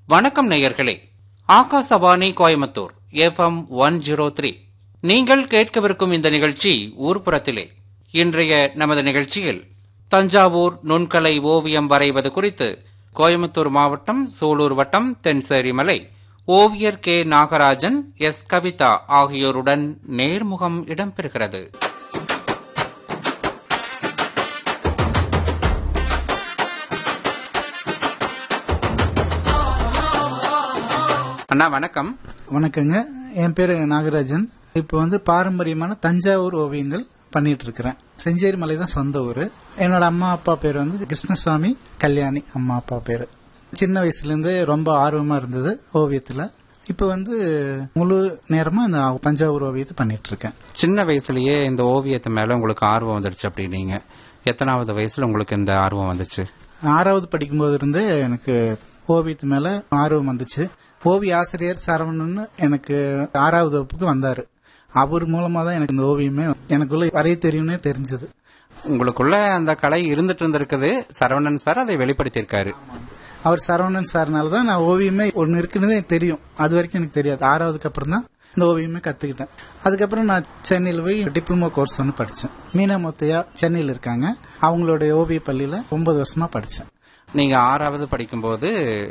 வணக்கம் நேயர்களே Akashvani Coimbatore FM one zero three நீங்கள் கேட்கவிருக்கும் இந்த நிகழ்ச்சி ஊர்ப்புறத்திலே இன்றைய நமது நிகழ்ச்சியில் தஞ்சாவூர் நுண்கலை ஓவியம் வரைவது குறித்து கோயம்புத்தூர் மாவட்டம் சூலூர் வட்டம் தென்சேரிமலை ஓவியர் கே நாகராஜன் எஸ் கவிதா ஆகியோருடன் நேர்முகம் இடம்பெறுகிறது அண்ணா வணக்கம் வணக்கங்க என் பேர் நாகராஜன் இப்போ வந்து பாரம்பரியமான தஞ்சாவூர் ஓவியங்கள் பண்ணிட்டு இருக்கிறேன் செஞ்சேரி மலை தான் சொந்த ஊர் என்னோட அம்மா அப்பா பேர் வந்து கிருஷ்ணசுவாமி கல்யாணி அம்மா அப்பா பேர் சின்ன வயசுலேருந்து ரொம்ப ஆர்வமாக இருந்தது ஓவியத்தில் இப்போ வந்து முழு நேரமாக இந்த தஞ்சாவூர் ஓவியத்தை பண்ணிட்டு இருக்கேன் சின்ன வயசுலயே இந்த ஓவியத்து மேல உங்களுக்கு ஆர்வம் வந்துடுச்சு அப்படின்னீங்க எத்தனாவது வயசுல உங்களுக்கு இந்த ஆர்வம் வந்துச்சு ஆறாவது படிக்கும்போது இருந்தே எனக்கு ஓவியத்து மேலே ஆர்வம் வந்துச்சு ஓவிய ஆசிரியர் சரவணன் எனக்கு ஆறாவது வகுப்புக்கு வந்தார் அவர் மூலமாக தான் எனக்கு இந்த ஓவியமே எனக்குள்ள வரைய தெரியும்னே தெரிஞ்சது உங்களுக்குள்ள அந்த கலை இருந்துட்டு இருந்திருக்குது சரவணன் சார் அதை வெளிப்படுத்தியிருக்காரு அவர் சரவணன் சார்னால தான் நான் ஓவியமே ஒன்று இருக்குன்னு தெரியும் அது வரைக்கும் எனக்கு தெரியாது ஆறாவதுக்கு அப்புறம் தான் இந்த ஓவியமே கற்றுக்கிட்டேன் அதுக்கப்புறம் நான் சென்னையில் போய் டிப்ளமோ கோர்ஸ் ஒன்று படித்தேன் மீனா மொத்தையா சென்னையில் இருக்காங்க அவங்களுடைய ஓவிய பள்ளியில் ஒன்பது வருஷமா படித்தேன் நீங்க ஆறாவது படிக்கும்போது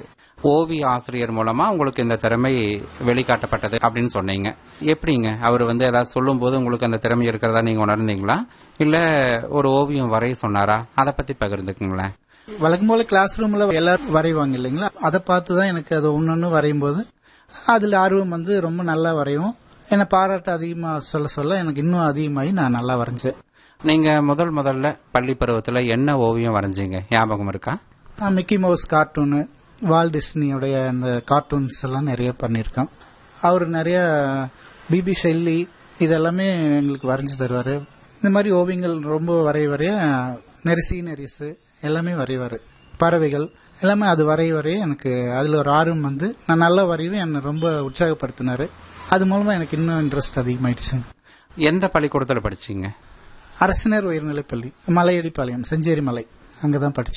ஓவிய ஆசிரியர் மூலமா உங்களுக்கு இந்த திறமை வெளிக்காட்டப்பட்டது அப்படின்னு சொன்னீங்க எப்படிங்க அவர் வந்து ஏதாவது சொல்லும்போது உங்களுக்கு அந்த திறமை இருக்கிறதா நீங்க உணர்ந்தீங்களா இல்ல ஒரு ஓவியம் வரைய சொன்னாரா அதை பத்தி பகிர்ந்துக்குங்களேன் வழக்கம் போல கிளாஸ் ரூம்ல எல்லாரும் வரைவாங்க இல்லைங்களா அதை பார்த்து தான் எனக்கு அது ஒன்னொன்னு வரையும் போது அதில் ஆர்வம் வந்து ரொம்ப நல்லா வரையும் என்னை பாராட்டு அதிகமாக சொல்ல சொல்ல எனக்கு இன்னும் அதிகமாகி நான் நல்லா வரைஞ்சேன் நீங்க முதல் முதல்ல பள்ளி பருவத்துல என்ன ஓவியம் வரைஞ்சீங்க ஞாபகம் இருக்கா நான் மிக்கி மவுஸ் கார்ட்டூனு வால் டிஸ்னியோடைய அந்த கார்ட்டூன்ஸ் எல்லாம் நிறைய பண்ணியிருக்கோம் அவர் நிறைய பிபி ஷெல்லி இதெல்லாமே எங்களுக்கு வரைஞ்சு தருவார் இந்த மாதிரி ஓவியங்கள் ரொம்ப வரைய வரைய நிறைய சீனரிஸ் எல்லாமே வரைவார் பறவைகள் எல்லாமே அது வரைய வரைய எனக்கு அதில் ஒரு ஆர்வம் வந்து நான் நல்லா வரைவேன் என்னை ரொம்ப உற்சாகப்படுத்தினார் அது மூலமாக எனக்கு இன்னும் இன்ட்ரெஸ்ட் அதிகமாயிடுச்சு எந்த பள்ளிக்கூடத்துல படிச்சீங்க அரசினர் உயர்நிலைப்பள்ளி மலையடிப்பாளையம் செஞ்சேரி மலை அங்கே தான் படித்தேன்